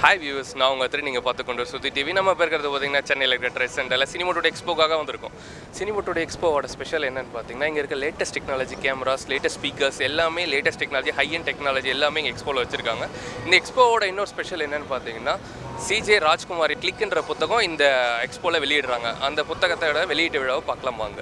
Hi views நான் உங்கள் திரு நீங்கள் பார்த்து கொண்டு சுற்றி டிவி நம்ம இப்போ இருக்கிறது பார்த்தீங்கன்னா சென்னையில் இருக்கிற ட்ரெஸ் சென்டரில் சினிமோட்டோட எக்ஸ்போக்காக வந்திருக்கும் சினிமோட்டோட எக்ஸ்போவோட ஸ்பெஷல் என்னன்னு பார்த்தீங்கன்னா இங்கே இருக்க latest technology cameras latest speakers எல்லாமே latest technology high and technology எல்லாமே இங்கே எக்ஸ்போவில் வச்சிருக்காங்க இந்த எக்ஸ்போவோட இன்னொரு ஸ்பெஷல் என்னன்னு பார்த்தீங்கன்னா சிஜே ராஜ்குமாரி கிளிக்ன்ற புத்தகம் இந்த எக்ஸ்போவில் வெளியிடுறாங்க அந்த புத்தகத்தோட வெளியீட்டு விழாவை பார்க்கலாம் வாங்க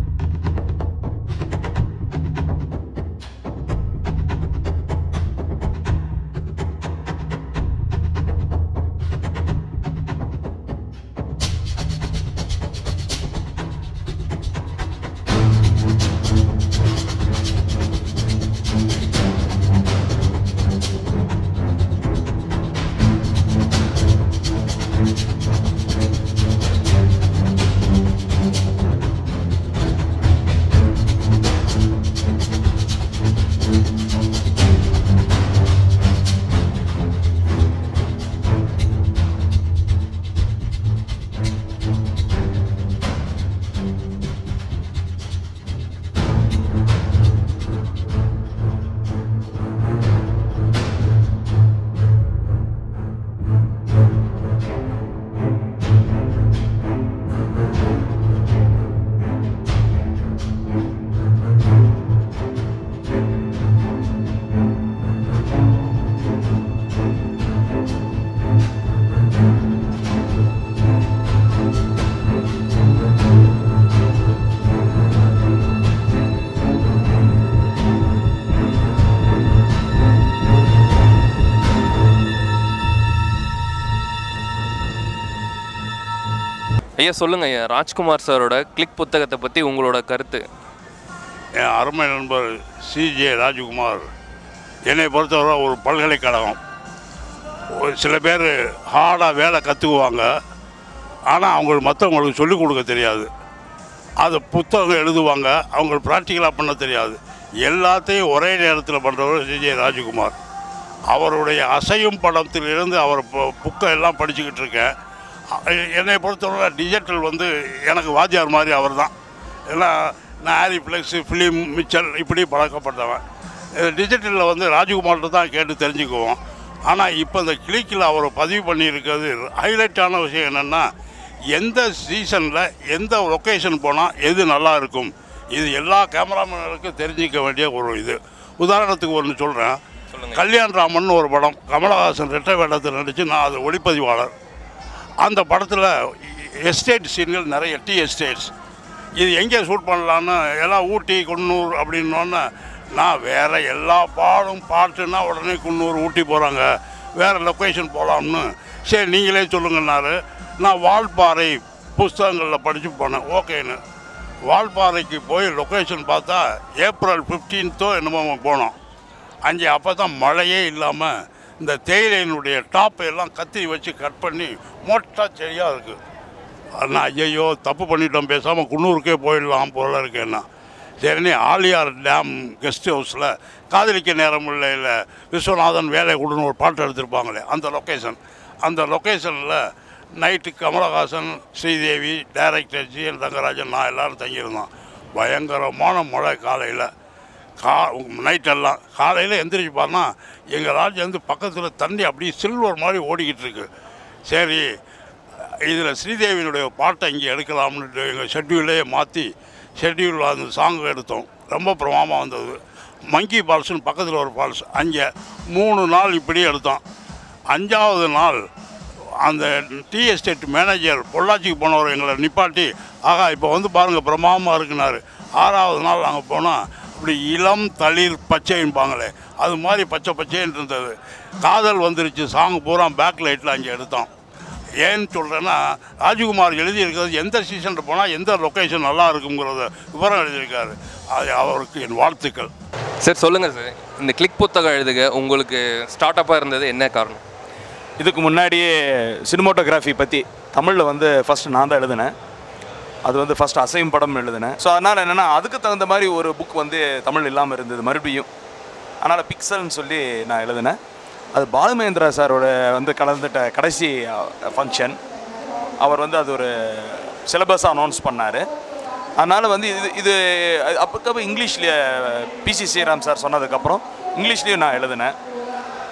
ஐயா சொல்லுங்க ஐயா ராஜ்குமார் சாரோட கிளிக் புத்தகத்தை பற்றி உங்களோட கருத்து என் அருமை நண்பர் சிஜே ராஜகுமார் என்னை பொறுத்தவரை ஒரு பல்கலைக்கழகம் ஒரு சில பேர் ஹார்டாக வேலை கற்றுக்குவாங்க ஆனால் அவங்களுக்கு மற்றவங்களுக்கு சொல்லிக் கொடுக்க தெரியாது அது புத்தகம் எழுதுவாங்க அவங்க ப்ராக்டிக்கலாக பண்ண தெரியாது எல்லாத்தையும் ஒரே நேரத்தில் பண்ணுறவர் சிஜே ராஜகுமார் அவருடைய அசையும் படத்திலிருந்து அவர் புக்கை எல்லாம் படிச்சுக்கிட்டு இருக்கேன் அ- என்னை பொறுத்தவரை டிஜிட்டல் வந்து எனக்கு வாத்தியார் மாதிரி அவர் தான் ஏன்னா நான் ஆரிஃப்ளெக்ஸு ஃபிலிம் மிச்சல் இப்படி பழக்கப்பட்டவன் டிஜிட்டலில் வந்து ராஜகுமார்கிட்ட தான் கேட்டு தெரிஞ்சுக்குவோம் ஆனால் இப்போ இந்த கிளிக்கில் அவர் பதிவு பண்ணியிருக்கிறது ஹைலைட்டான விஷயம் என்னென்னா எந்த சீசனில் எந்த லொக்கேஷன் போனால் எது நல்லா இருக்கும் இது எல்லா கேமராமேனுக்கும் தெரிஞ்சிக்க வேண்டிய ஒரு இது உதாரணத்துக்கு ஒன்று சொல்கிறேன் சொல்லுங்க. கல்யாண் ராமன் ஒரு படம் கமலஹாசன் ரெட்டை வேடத்தில் நடித்து நான் அது ஒளிப்பதிவாளர் அந்த படத்தில் எஸ்டேட் சீன்கள் நிறைய டீ எஸ்டேட்ஸ் இது எங்கே ஷூட் பண்ணலான்னு எல்லாம் ஊட்டி குன்னூர் அப்படின்னோடனே நான் வேறு எல்லா பாடும் பாட்டுன்னா உடனே குன்னூர் ஊட்டி போகிறாங்க வேறு லொக்கேஷன் போகலாம்னு சரி நீங்களே சொல்லுங்கன்னாரு நான் வால்பாறை புஸ்தகங்களில் படித்து போனேன் ஓகேன்னு வால்பாறைக்கு போய் லொக்கேஷன் பார்த்தா ஏப்ரல் ஃபிஃப்டீன்த்தோ என்னமோ போனோம் அங்கே அப்போ தான் மழையே இல்லாமல் இந்த தேயிலையினுடைய டாப்பை எல்லாம் கத்திரி வச்சு கட் பண்ணி மொட்டா செடியாக இருக்குது நான் ஐயையோ தப்பு பண்ணிட்டோம் பேசாமல் குன்னூருக்கே போயிடலாம் போல இருக்கேன்னா சரினே ஆலியார் டேம் கெஸ்ட் ஹவுஸில் காதலிக்க நேரம் இல்லை விஸ்வநாதன் வேலை கொடுன்னு ஒரு பாட்டு எடுத்திருப்பாங்களே அந்த லொக்கேஷன் அந்த லொக்கேஷனில் night Kamal Haasan Sridevi director G N Thangarajan நான் எல்லோரும் தங்கியிருந்தோம் பயங்கரமான மழை காலையில் கா நைட்டெல்லாம் காலையில் எந்திரிச்சு பார்த்தா எங்கள் ராஜ் வந்து பக்கத்தில் தண்ணி அப்படியே சில்வர் மாதிரி ஓடிக்கிட்டு இருக்கு சரி இதில் ஸ்ரீதேவியினுடைய பாட்டை இங்கே எடுக்கலாம்னு எங்கள் ஷெட்யூலே மாற்றி ஷெட்யூலில் அந்த சாங் எடுத்தோம் ரொம்ப பிரமாமாக வந்தது மங்கி ஃபால்ஸ்னு பக்கத்தில் ஒரு ஃபால்ஸ் அங்கே மூணு நாள் இப்படி எடுத்தோம் அஞ்சாவது நாள் அந்த டீ எஸ்டேட் மேனேஜர் பொள்ளாச்சிக்கு போனவர் எங்களை நிப்பாட்டி ஆகா இப்போ வந்து பாருங்கள் பிரமாதமாக இருக்குனாரு ஆறாவது நாள் நாங்கள் போனால் இப்படி இளம் தளிர் பச்சைன்பாங்களே அது மாதிரி பச்சை பச்சைன்னு இருந்தது காதல் வந்துருச்சு சாங் பூரா பேக் லைட்டில் அங்கே எடுத்தோம் ஏன்னு சொல்கிறேன்னா ராஜகுமார் எழுதியிருக்கிறது எந்த சீசனில் போனால் எந்த லொக்கேஷன் நல்லா இருக்குங்கிறத விவரம் எழுதியிருக்காரு அது அவருக்கு என் வாழ்த்துக்கள் சார் சொல்லுங்க சார் இந்த கிளிக் புத்தகம் எழுதுக உங்களுக்கு ஸ்டார்ட் அப்பாக இருந்தது என்ன காரணம் இதுக்கு முன்னாடியே சினிமோட்டோகிராஃபி பற்றி தமிழில் வந்து ஃபஸ்ட்டு நான் தான் எழுதினேன் அது வந்து ஃபஸ்ட் அசையும் படம் எழுதினேன் ஸோ அதனால் என்னென்னா அதுக்கு தகுந்த மாதிரி ஒரு புக் வந்து தமிழ் இல்லாமல் இருந்தது மறுபடியும் அதனால் பிக்சல்னு சொல்லி நான் எழுதினேன் அது பாலுமகேந்திரா சாரோட வந்து கலந்துட்ட கடைசி ஃபங்க்ஷன் அவர் வந்து அது ஒரு சிலபஸாக அனௌன்ஸ் பண்ணார் அதனால் வந்து இது இது அப்பக்கப்போ இங்கிலீஷ்லேயே பிசி ஸ்ரீராம் சார் சொன்னதுக்கப்புறம் இங்கிலீஷ்லேயும் நான் எழுதினேன்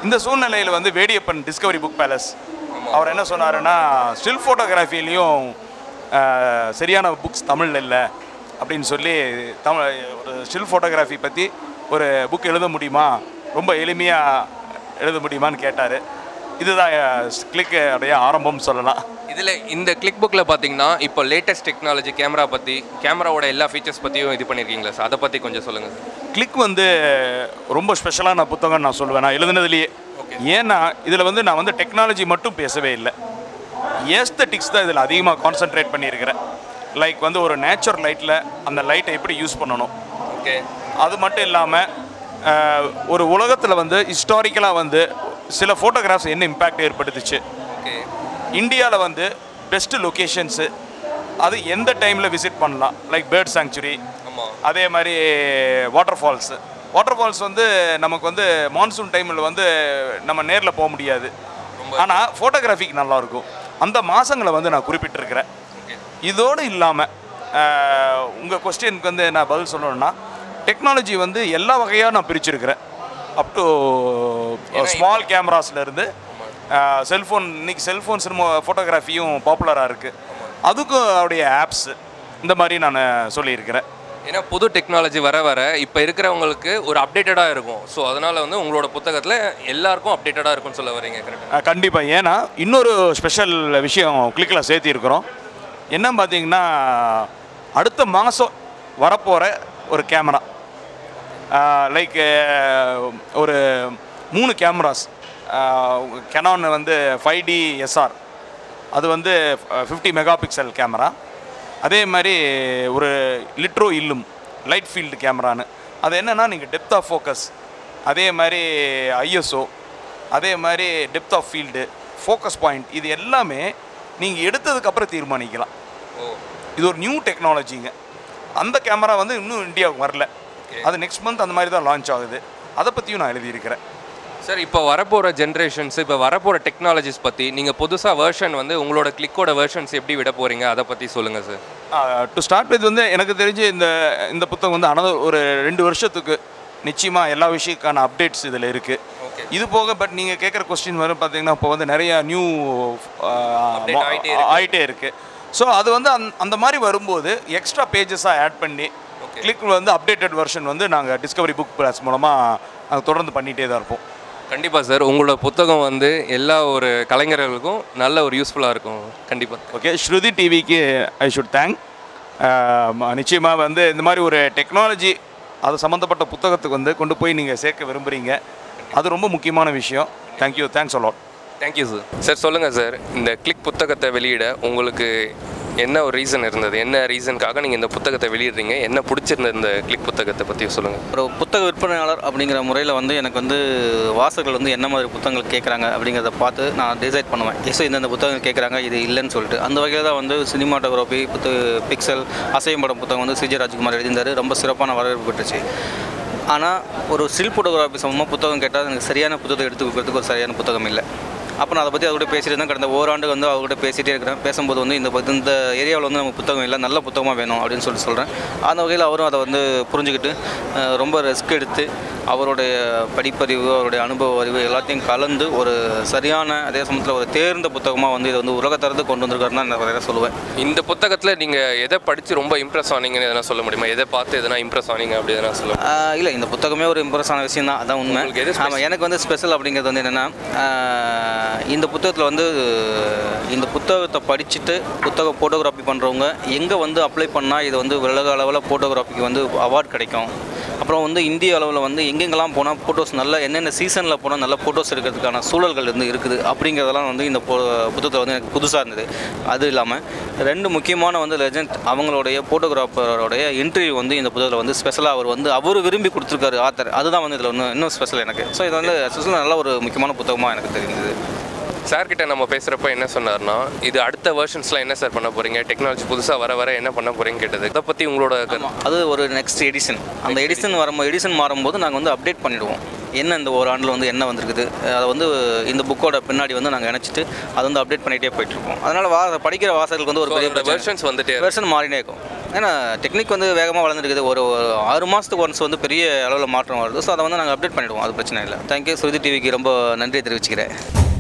இந்த சூழ்நிலையில் வந்து வேடியப்பன் டிஸ்கவரி புக் பேலஸ் அவர் என்ன சொன்னாருன்னா ஸ்டில் ஃபோட்டோகிராஃபிலையும் சரியான புக்ஸ் தமிழில் இல்லை அப்படின்னு சொல்லி தமிழ் ஒரு ஸ்டில் ஃபோட்டோகிராஃபி பற்றி ஒரு புக் எழுத முடியுமா ரொம்ப எளிமையாக எழுத முடியுமான்னு கேட்டார் இதுதான் கிளிக் உடைய ஆரம்பம் சொல்லலாம் இதில் இந்த கிளிக் புக்கில் பார்த்தீங்கன்னா இப்போ லேட்டஸ்ட் டெக்னாலஜி கேமரா பற்றி கேமராவோட எல்லா ஃபீச்சர்ஸ் பற்றியும் இது பண்ணியிருக்கீங்களா சார் அதை பற்றி கொஞ்சம் சொல்லுங்கள் கிளிக் வந்து ரொம்ப ஸ்பெஷலான புத்தகம் நான் சொல்லுவேன் நான் எழுதுனதுலேயே ஏன்னா இதில் வந்து நான் வந்து டெக்னாலஜி மட்டும் பேசவே இல்லை ஏஸ்தட்டிக்ஸ் தான் இதில் அதிகமாக கான்சென்ட்ரேட் பண்ணியிருக்கிறேன் லைக் வந்து ஒரு நேச்சுரல் லைட்டில் அந்த லைட்டை எப்படி யூஸ் பண்ணணும் ஓகே அது மட்டும் இல்லாமல் ஒரு உலகத்தில் வந்து ஹிஸ்டாரிக்கலாக வந்து சில ஃபோட்டோகிராஃப்ஸ் என்ன இம்பேக்ட் ஏற்படுத்துச்சு ஓகே இந்தியாவில் வந்து பெஸ்ட்டு லொக்கேஷன்ஸு அது எந்த டைமில் விசிட் பண்ணலாம் லைக் பேர்ட் சாங்சுரி ஆமாம் அதே மாதிரி வாட்டர் ஃபால்ஸு வாட்டர் ஃபால்ஸ் வந்து நமக்கு வந்து மான்சூன் டைமில் வந்து நம்ம நேரில் போக முடியாது ஆனால் ஃபோட்டோகிராஃபிக்கு நல்லாயிருக்கும் அந்த மாதங்களை வந்து நான் குறிப்பிட்டிருக்கிறேன் ஓகே இதோடு இல்லாமல் உங்கள் கொஸ்டினுக்கு வந்து நான் பதில் சொல்லணும்னா டெக்னாலஜி வந்து எல்லா வகையாக நான் பிரிச்சிருக்கிறேன் அப் டு ஸ்மால் கேமராஸ்லேருந்து செல்ஃபோன் இன்னைக்கு செல்ஃபோன் சினிமா ஃபோட்டோகிராஃபியும் பாப்புலராக இருக்குது அதுக்கும் அவருடைய ஆப்ஸு இந்த மாதிரி நான் சொல்லியிருக்கிறேன் ஏன்னா புது டெக்னாலஜி வர வர இப்போ இருக்கிறவங்களுக்கு ஒரு அப்டேட்டடாக இருக்கும் ஸோ அதனால் வந்து உங்களோட புத்தகத்தில் எல்லாருக்கும் அப்டேட்டடாக இருக்கும்னு சொல்ல வரீங்க கரெக்டாக கண்டிப்பாக ஏன்னா இன்னொரு ஸ்பெஷல் விஷயம் கிளிக்கில் சேர்த்திருக்கிறோம் என்ன பார்த்தீங்கன்னா அடுத்த மாதம் வரப்போகிற ஒரு கேமரா லைக் ஒரு மூணு கேமராஸ் கெனான் வந்து ஃபைவ் டி எஸ்ஆர் அது வந்து ஃபிஃப்டி மெகா பிக்சல் கேமரா அதே மாதிரி ஒரு லிட்ரோ இல்லும் லைட் ஃபீல்டு கேமரான்னு அது என்னென்னா நீங்கள் டெப்த் ஆஃப் ஃபோக்கஸ் அதே மாதிரி ஐஎஸ்ஓ அதே மாதிரி depth of field focus point இது எல்லாமே நீங்கள் எடுத்ததுக்கப்புறம் தீர்மானிக்கலாம் ஓ இது ஒரு நியூ டெக்னாலஜிங்க அந்த கேமரா வந்து இன்னும் இந்தியாவுக்கு வரல அது நெக்ஸ்ட் மந்த் அந்த மாதிரி தான் லான்ச் ஆகுது அதை பற்றியும் நான் எழுதியிருக்கிறேன் சார் இப்போ வரப்போகிற ஜென்ரேஷன்ஸ் இப்போ வரப்போகிற டெக்னாலஜிஸ் பற்றி நீங்கள் புதுசாக வெர்ஷன் வந்து உங்களோட கிளிக்கோட வெர்ஷன்ஸ் எப்படி விட போகிறீங்க அதை பற்றி சொல்லுங்கள் சார் டு ஸ்டார்ட் வித் வந்து எனக்கு தெரிஞ்சு இந்த இந்த புத்தகம் வந்து ஆனால் ஒரு ரெண்டு வருஷத்துக்கு நிச்சயமாக எல்லா விஷயக்கான அப்டேட்ஸ் இதில் இருக்குது ஓகே இது போக பட் நீங்கள் கேட்குற கொஸ்டின் வரும் பார்த்தீங்கன்னா இப்போ வந்து நிறைய நியூ Update ஆயிட்டே இருக்கு. ஆகிட்டே இருக்குது ஸோ அது வந்து அந் அந்த மாதிரி வரும்போது எக்ஸ்ட்ரா பேஜஸாக ஆட் பண்ணி Okay. கிளிக் வந்து அப்டேட்டட் வெர்ஷன் வந்து நாங்கள் டிஸ்கவரி புக் பிளாஸ் மூலமாக நாங்கள் தொடர்ந்து பண்ணிகிட்டே தான் இருப்போம் கண்டிப்பாக சார் உங்களோட புத்தகம் வந்து எல்லா ஒரு கலைஞர்களுக்கும் நல்ல ஒரு யூஸ்ஃபுல்லாக இருக்கும் கண்டிப்பாக ஓகே ஸ்ருதி டிவிக்கு ஐ ஷுட் தேங்க் நிச்சயமாக வந்து இந்த மாதிரி ஒரு டெக்னாலஜி அது சம்மந்தப்பட்ட புத்தகத்துக்கு வந்து கொண்டு போய் நீங்கள் சேர்க்க விரும்புகிறீங்க அது ரொம்ப முக்கியமான விஷயம் thank you thanks a lot thank you sir sir சொல்லுங்கள் சார் இந்த கிளிக் புத்தகத்தை வெளியிட உங்களுக்கு என்ன ஒரு ரீசன் இருந்தது என்ன ரீசனுக்காக நீங்கள் இந்த புத்தகத்தை வெளியிடுறீங்க என்ன பிடிச்சிருந்த இந்த கிளிக் புத்தகத்தை பற்றி சொல்லுங்கள் ஒரு புத்தக விற்பனையாளர் அப்படிங்கிற முறையில் வந்து எனக்கு வந்து வாசகர்கள் வந்து என்ன மாதிரி புத்தகங்கள் கேட்குறாங்க அப்படிங்கிறத பார்த்து நான் டிசைட் பண்ணுவேன் எஸ் இந்த புத்தகம் கேட்குறாங்க இது இல்லைன்னு சொல்லிட்டு அந்த வகையில் தான் வந்து சினிமாட்டோகிராஃபி புத்த பிக்சல் அசையும் படம் புத்தகம் வந்து சிஜே ராஜ்குமார் எழுதியிருந்தார் ரொம்ப சிறப்பான வரவேற்பு பெற்றுச்சு ஆனால் ஒரு ஸ்டில் ஃபோட்டோகிராஃபி சம்மந்தமாக புத்தகம் கேட்டால் எனக்கு சரியான புத்தகத்தை எடுத்து கொடுக்கறதுக்கு ஒரு சரியான புத்தகம் இல்லை அப்போ நான் அதை பற்றி அவர்கிட்ட பேசிட்டு இருந்தேன் கடந்த ஓராண்டு வந்து அவர்கிட்ட பேசிகிட்டே இருக்கிறேன் பேசும்போது வந்து இந்த பத்தி- இந்த ஏரியாவில் வந்து நமக்கு புத்தகம் இல்லை நல்ல புத்தகமாக வேணும் அப்படின்னு சொல்லிட்டு சொல்கிறேன் அந்த வகையில் அவரும் அதை வந்து புரிஞ்சுக்கிட்டு அஹ், ரொம்ப ரிஸ்க் எடுத்து அவருடைய படிப்பறிவு அவருடைய அனுபவ அறிவு எல்லாத்தையும் கலந்து ஒரு சரியான அதே சமயத்தில் ஒரு தேர்ந்த புத்தகமாக வந்து இதை வந்து உலகத்தரத்துக்கு கொண்டு வந்திருக்காருன்னு நான் நிறைய சொல்லுவேன் இந்த புத்தகத்தில் நீங்கள் எதை படித்து ரொம்ப இம்ப்ரெஸ் ஆனீங்கன்னு எதனா சொல்ல முடியுமா எதை பார்த்து எதனா இம்ப்ரெஸ் ஆனீங்க அப்படி எதனா சொல்ல முடியுமா? ஆஹ் இல்லை இந்த புத்தகமே ஒரு இம்ப்ரெஸ் ஆன விஷயம் தான் அதான் உண்மை உங்களுக்கு எது ஆமாம் எனக்கு வந்து ஸ்பெஷல் அப்படிங்கிறது வந்து என்னென்னா இந்த புத்தகத்தில் வந்து இந்த புத்தகத்தை படிச்சுட்டு புத்தக ஃபோட்டோகிராஃபி பண்ணுறவங்க எங்கே வந்து அப்ளை பண்ணால் இது வந்து உலக அளவில் ஃபோட்டோகிராஃபிக்கு வந்து அவார்ட் கிடைக்கும் அப்புறம் வந்து இந்திய அளவில் வந்து எங்கெங்கெல்லாம் போனால் ஃபோட்டோஸ் நல்ல என்னென்ன சீசனில் போனால் நல்ல ஃபோட்டோஸ் எடுக்கிறதுக்கான சூழல்கள் வந்து இருக்குது அப்படிங்கிறதெல்லாம் வந்து இந்த பொ- புத்தகத்தில் வந்து எனக்கு புதுசாக இருந்தது அது இல்லாமல் ரெண்டு முக்கியமான வந்து லெஜண்ட் அவங்களுடைய ஃபோட்டோகிராஃபரோடைய இன்டர்வியூ வந்து இந்த புத்தகத்தில் வந்து ஸ்பெஷலாக அவர் வந்து அவர் விரும்பி கொடுத்துருக்காரு ஆத்தர் அதுதான் வந்து இதில் இன்னும் இன்னும் ஸ்பெஷல் எனக்கு ஸோ இது வந்து ஸ்பெஷல் நல்ல ஒரு முக்கியமான புத்தகமாக எனக்கு தெரிஞ்சது சார் கிட்ட நம்ம பேசுகிறப்ப என்ன சொன்னார்னா இது அடுத்த வெர்ஷன்ஸில் என்ன சார் பண்ண போகிறீங்க டெக்னாலஜி புதுசாக வர வர என்ன பண்ண போகிறீங்க கேட்டது இதை பற்றி உங்களோட கருத்து அது ஒரு நெக்ஸ்ட் எடிஷன் அந்த எடிஷன் வரும்போது எடிஷன் மாறும்போது நாங்கள் வந்து அப்டேட் பண்ணிடுவோம் என்ன இந்த ஒரு ஆண்டில் வந்து என்ன வந்திருக்குது அதை வந்து இந்த புக்கோட பின்னாடி வந்து நாங்கள் இணைச்சிட்டு அதை வந்து அப்டேட் பண்ணிகிட்டே போயிட்டுருக்கோம் அதனால் வா படிக்கிற வாசகர்களுக்கு வந்து ஒரு பெரிய பிரச்சனை வெர்ஷன்ஸ் வந்துட்டே வெர்ஷன் மாறினே இருக்கும் ஏன்னா டெக்னிக் வந்து வேகமாக வளர்ந்துருக்குது ஒரு ஒரு ஆறு மாதத்துக்கு ஒன்ஸ் வந்து பெரிய அளவில் மாற்றம் வருது ஸோ அதை வந்து நாங்கள் அப்டேட் பண்ணிடுவோம் அது பிரச்சனை இல்லை தேங்க்யூ சுருதி டிவிக்கு ரொம்ப நன்றி தெரிவிச்சுக்கிறேன்